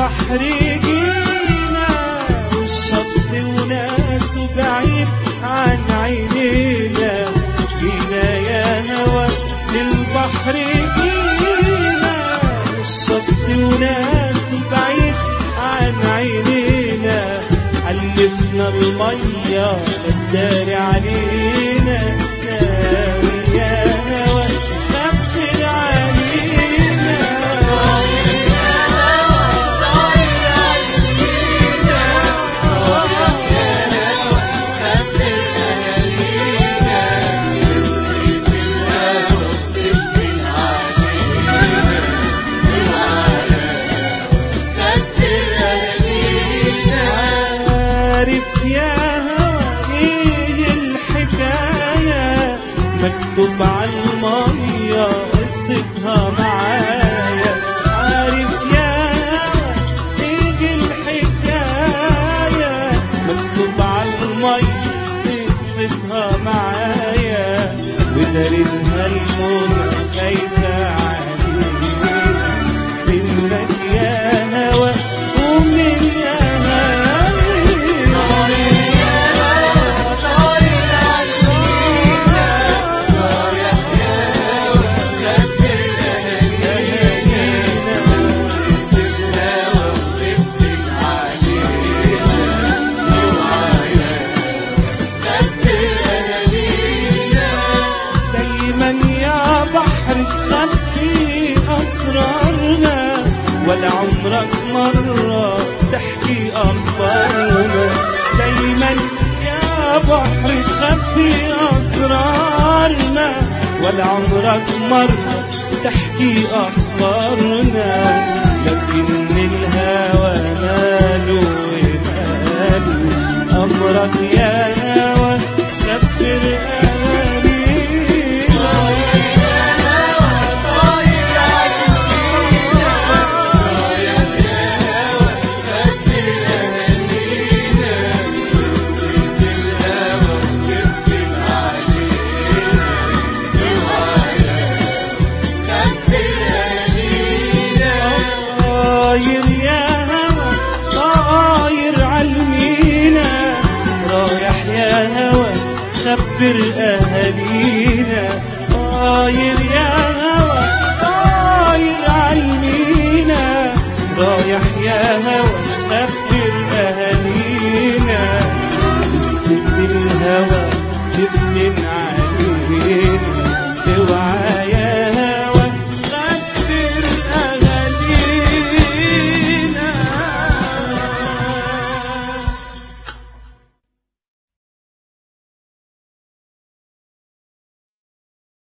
للبحر جينا والشط وناسه بعيد عن عينينا جينا يا هوى للبحر جينا والشط وناسه بعيد عن عينينا حلفنا المية الداري علينا ناوي يا هوى خبر علينا عارف يا هوى ايه الحكاية مكتوب على المية قصتها معايا عارف يا هوى ايه الحكاية مكتوب على المية قصتها معايا ودارتها المنى خايفة علينا منك يا هوى ومن يا دايما يا بحر تخبي أسرارنا ولا عمرك مرة تحكي أخبارنا دايما يا بحر تخبي أسرارنا ولا عمرك مرة تحكي أخبارنا لكن الهوى ماله وماله أمرك يا